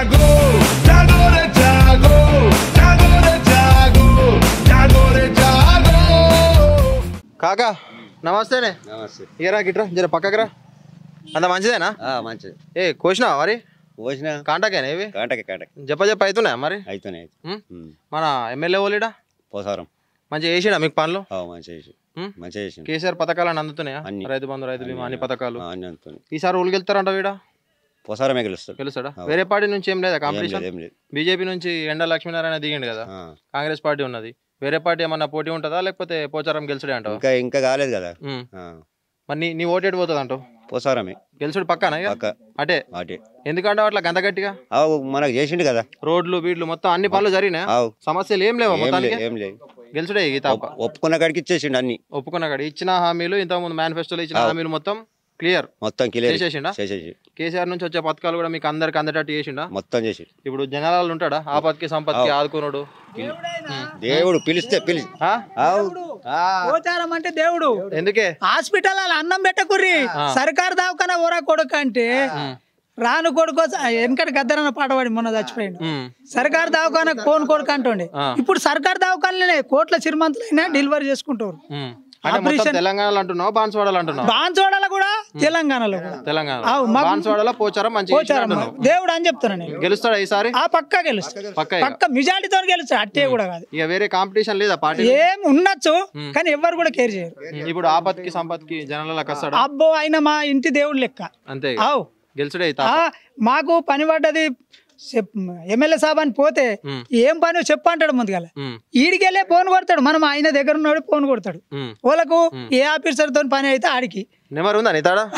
jago, jago re jago, jago re jago, jago re jago. కాకా నమస్తేనే నమస్తే ఇగరా గిట్రా జర పక్కకి రా అంత మంచిదేనా ఆ, మంచిది ఏ కోసినావా మరి పోసిన కాంటాకేనా ఇవి కాంటకి కాంటకి చెప్ప చెప్ప అవుతున్నాయా మరి అయితేనే అయితే ఉం? మన ఎమ్మెల్యే ఓలీడా పోసారం మంచిగా చేసిడా మీకు పనులు ఆ, మంచిగా చేసి ఉం? మంచిగా చేసింది కేసీఆర్ పథకాలు అని అందుతున్నాయా అన్ని. రైతు బంధు రైతు బీమా అన్ని పథకాలు ఆ, అన్ని అందుతుంది ఈసారి ఊళ్ళు గెలుతారంట వీడ పోసారమే గెలుస్తాడు గెలుస్తాడా వేరే పార్టీ నుంచి ఏం లేదా ఏం కాంపిటీషన్ లేదు ఏం లేదు బీజేపీ నుంచి ఎండ లక్ష్మీనారాయణ దిగిండు కదా ఆ, కాంగ్రెస్ పార్టీ ఉన్నది వేరే పార్టీ ఏమన్నా పోటీ ఉంటుందా లేకపోతే పోచారం గెలుచుడే అంటావా ఇంకా ఇంకా కాలేదు కదా ఉం. ఆ, మరి నీ నీ ఓటు ఎటు పోతుంది అంటావు పోసారమే గెలుచుడు పక్కన ఇక? పక్క అటే వాటి ఎందుకంటే అట్లా గంత గట్టిగా అవు మనకు చేసిండు కదా రోడ్లు బీడ్లు మొత్తం అన్ని పనులు జరిగినా అవు సమస్యలు ఏం లేవా ఏం మొత్తానికి లేదు ఏం లేదు గెలుచుడే ఈ తాప ఒప్పుకున్న కాడికి ఇచ్చేసిండు అన్ని ఒప్పుకున్న కాడ ఇచ్చిన హామీలు ఇంతకుముందు మేనిఫెస్టోలో ఇచ్చిన హామీలు మొత్తం క్లియర్ మొత్తం క్లియర్ చేసేసిండా చేసేసి కేసీఆర్ నుంచి వచ్చే పథకాలు కూడా మీకు అందరికి అందేటట్టు చేసిండా మొత్తం చేసి ఇప్పుడు జనాలు ఉంటాడా ఆపత్కి సంపత్కి ఆదుకున్నాడు దేవుడు పిలిస్తే పిలిచి ఆ? అవు ఆ, పోచారం అంటే దేవుడు ఎందుకే హాస్పిటల్ అలా అన్నం పెట్టకుర్రి సర్కారు దావకన ఊరా కొడుకు అంటే రాను కొడుకు వెనకటి గద్దరన్న పాట పాడి మొన్న చచ్చిపోయిండు ఉమ్. సర్కారు దవాఖాన కోన్ కొడుకు అంటుండే ఇప్పుడు సర్కారు దవాఖానలే కోట్ల చిరుమంతులైనా డెలివరీ చేసుకుంటారు ఉమ్. అంటే మొత్తం తెలంగాణలో అంటున్నావు బాన్స్వాడలో అంటున్నావు బాన్సోడలో కూడా తెలంగాణలో కూడా తెలంగాణ అవు, మాకు- బాన్స్వాడలో పోచారం మంచి పోచారం దేవుడు అని చెప్తున్నా నేను గెలుస్తాడా ఈసారి ఆ పక్క గెలుస్తాడు పక్క ఇక. పక్క మెజార్టీతో గెలుస్తాడు అట్టే కూడా కాదు ఇక వేరే కాంపిటీషన్ లేదా పార్టీ ఏం ఉండొచ్చు కానీ ఎవ్వరు కూడా కేర్ చేయరు ఇప్పుడు ఆపత్కి సంపత్కి జనాలకు వస్తాడా అబ్బో ఆయన మా ఇంటి దేవుడు లెక్క అంతే ఇక. అవు గెలుచుడే ఈ ఆ, తాప. మాకు పని పడ్డది ఎమ్మెల్యే సాబ్ అని పోతే ఉమ్. ఏం పని చెప్పు అంటాడు ముందుగాల ఉమ్. ఈడికెళ్ళే ఫోన్ కొడతాడు మనం ఆయన దగ్గర ఉన్నాడు ఫోన్ కొడతాడు ఉమ్. వాళ్ళకు ఏ ఆఫీసర్ తో పని అయితే ఆడికి నెంబర్ ఉందా నీ తాడా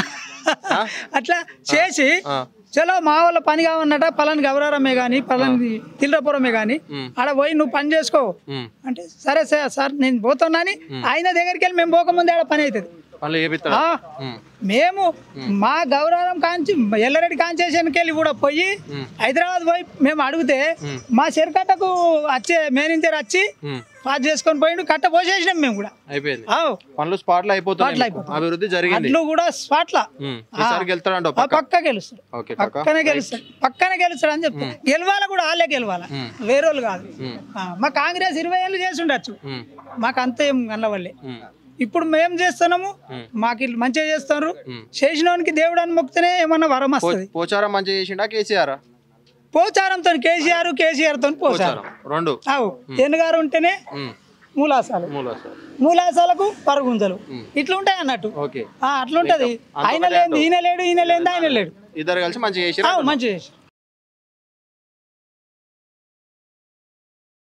అట్లా చేసి ఆ. చలో మా వాళ్ళ పని కావన్నట పలాని గౌరారమే కానీ పలాని తిల్రపురమే కానీ ఆడ పోయి నువ్వు పని చేసుకో ఉమ్. అంటే సరే సార్ సార్ నేను పోతున్నాని ఆయన దగ్గరికి వెళ్ళి మేము పోకముందే ఆడ పని అవుతుంది పనులు చేపిస్తాడా ఆ, ఉమ్. మేము మా గౌరవం కాంచి ఎల్లరెడ్డి కాన్స్టిట్యూషన్కి వెళ్ళి కూడా పోయి హైదరాబాద్ పోయి మేము అడిగితే మా చెరకట్టకు వచ్చే మేనేజర్ వచ్చి ఉమ్. పాస్ చేసుకొని పోయిండు కట్ట పోసేసినాం మేము కూడా అయిపోయింది ఆవ్. పనులు స్పాట్ లో అయిపోతున్నాయి స్పాట్లో మీకు. అయిపోతుంది. అభివృద్ధి జరిగింది అట్లు కూడా స్పాట్ల ఉమ్. ఈసారి గెలుతాడంటావు పక్క పక్క గెలుస్తాడు ఓకే కాక పక్కనే గెలుస్తాడు పక్కనే గెలుస్తాడు అని చెప్తా గెలవాల కూడా వాళ్ళే గెలవాల వేరేళ్ళు కాదు ఆ, మా కాంగ్రెస్ ఇరవై ఏళ్ళు చేసి ఉండొచ్చు ఉమ్. మాకు అంత ఏం కనవల్లే ఉమ్. ఇప్పుడు మేము చేస్తున్నాము మాకు ఇట్లా మంచిగా చేస్తున్నారు చేసినోనికి దేవుడు అని మొక్కితేనే ఏమన్నా వరం వస్తుంది పోచారం మంచిగా చేసిండా కేసీఆర్ పోచారంతో కేసీఆర్ కేసీఆర్ తో పోచారం పోచారం రెండు అవు ఎన్నుగారు ఉంటేనే ఉమ్. మూలాసాలు మూలాసారి మూలాసాలకు పరుగుంజలు ఇట్లా ఉంటాయి అన్నట్టు ఓకే ఆ, అట్లుంటది ఆయన లేని ఈయన లేడు ఈయన లేని ఆయన లేడు ఇద్దరు కలిసి మంచిగా చేసిరా అవు మంచిగా చేసి